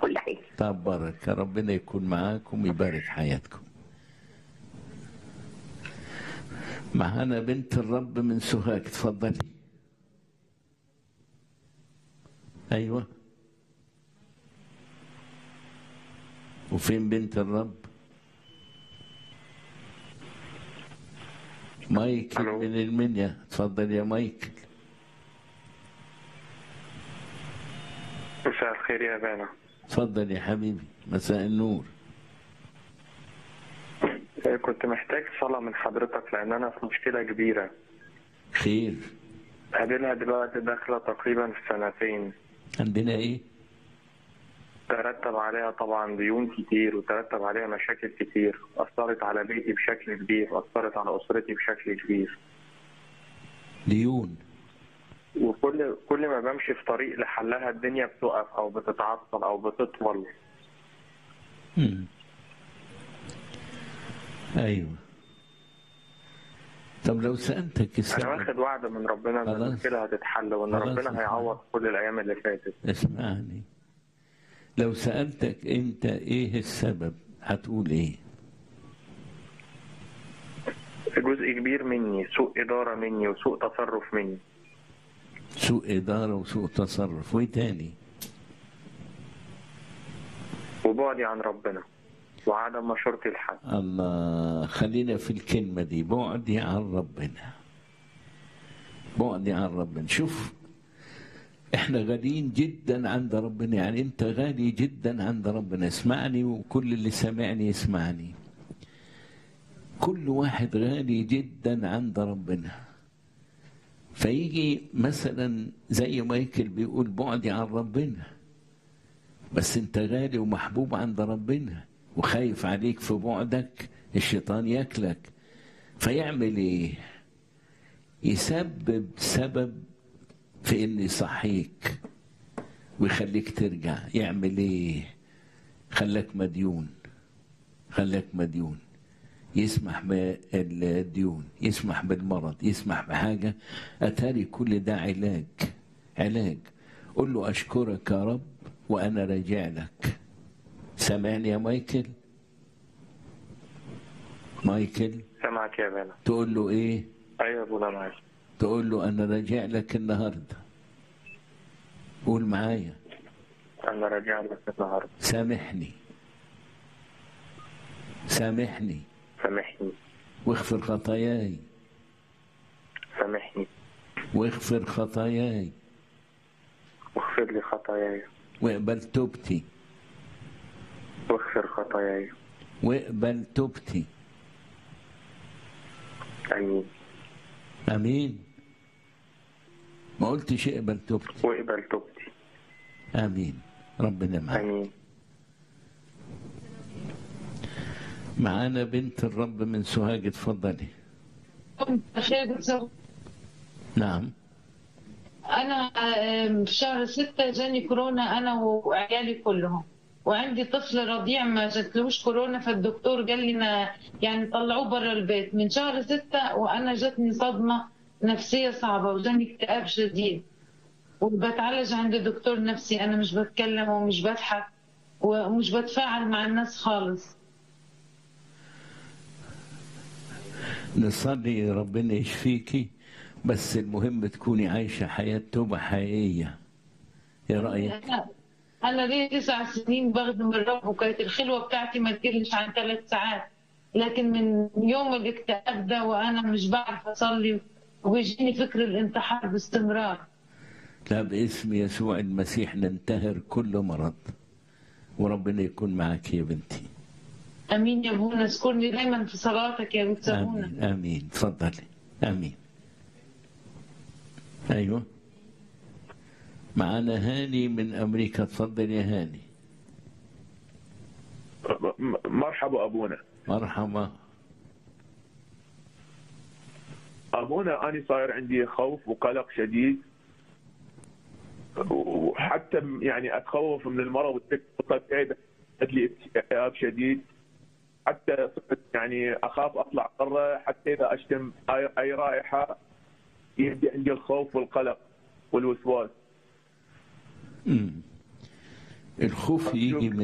كل حاجه طب بركة ربنا يكون معاكم ويبارك حياتكم معانا بنت الرب من سوهاج اتفضلي ايوه وفين بنت الرب مايكل ألو. من المنيا اتفضل يا مايكل مساء الخير يا بانا اتفضل يا حبيبي مساء النور كنت محتاج صلاة من حضرتك لأن أنا في مشكلة كبيرة خير قابلها دلوقتي داخلة تقريبا في سنتين عندنا ايه ترتب عليها طبعا ديون كتير وترتب عليها مشاكل كتير أثرت على بيتي بشكل كبير أثرت على أسرتي بشكل كبير ديون وكل كل ما بمشي في طريق لحلها الدنيا بتقف أو بتتعطل أو بتطول مم. ايوه طب لو سالتك أنا السبب واخد وعد من ربنا إن خلاص. المشكلة هتتحل وإن خلاص ربنا اسمع. هيعوض كل الأيام اللي فاتت اسمعني لو سالتك انت ايه السبب هتقول ايه جزء كبير مني سوء إدارة مني وسوء تصرف مني سوء اداره وسوء تصرف وايه تاني وبعدي عن ربنا وعدم مشورتي لحد الله خلينا في الكلمة دي بعدي عن ربنا بعدي عن ربنا شوف احنا غاليين جدا عند ربنا يعني انت غالي جدا عند ربنا اسمعني وكل اللي سمعني يسمعني كل واحد غالي جدا عند ربنا فيجي مثلا زي مايكل بيقول بعدي عن ربنا بس انت غالي ومحبوب عند ربنا وخايف عليك في بعدك الشيطان ياكلك فيعمل ايه يسبب سبب في ان يصحيك ويخليك ترجع يعمل ايه خلاك مديون خلاك مديون يسمح بالديون يسمح بالمرض يسمح بحاجة أتاري كل ده علاج علاج قل له أشكرك يا رب وأنا راجع لك سامعني يا مايكل مايكل سامعك يا بانا تقول له إيه أيوة يا أبونا معاك تقول له أنا راجع لك النهاردة قول معايا أنا راجع لك النهاردة سامحني سامحني سامحني واغفر خطاياي سامحني واغفر خطاياي واغفر لي خطاياي واقبل توبتي واغفر خطاياي واقبل توبتي آمين امين ما قلتش اقبل توبتي واقبل توبتي امين ربنا معاك آمين معانا بنت الرب من سوهاج اتفضلي خير دكتور. نعم أنا آم، في شهر ستة جاني كورونا أنا وعيالي كلهم وعندي طفل رضيع ما جاتلوش كورونا فالدكتور قال لي أنا يعني طلعوه برا البيت من شهر ستة وأنا جاتني صدمة نفسية صعبة وجاني اكتئاب شديد وبتعالج عند دكتور نفسي أنا مش بتكلم ومش بضحك ومش بتفاعل مع الناس خالص نصلي ربنا يشفيكي بس المهم تكوني عايشة حياة توبة حقيقية ايه رأيك؟ أنا أنا لي تسع سنين بخدم الرب وكانت الخلوة بتاعتي ما تقلش عن ثلاث ساعات لكن من يوم الاكتئاب ده وأنا مش بعرف أصلي وبيجيني فكر الانتحار باستمرار لا باسم يسوع المسيح ننتهر كل مرض وربنا يكون معك يا بنتي أمين يا أبونا اذكرني دايما في صلاتك يا بنت أبونا آمين آمين تفضلي آمين أيوه معانا هاني من أمريكا تفضل يا هاني م- مرحبا ابونا مرحبا ابونا انا صاير عندي خوف وقلق شديد وحتى م- يعني اتخوف من المرض والتكتيك لي اكتئاب شديد حتى صرت يعني اخاف اطلع برا حتى اذا اشتم اي أي رائحه يبدا عندي الخوف والقلق والوسواس مم. الخوف يجي من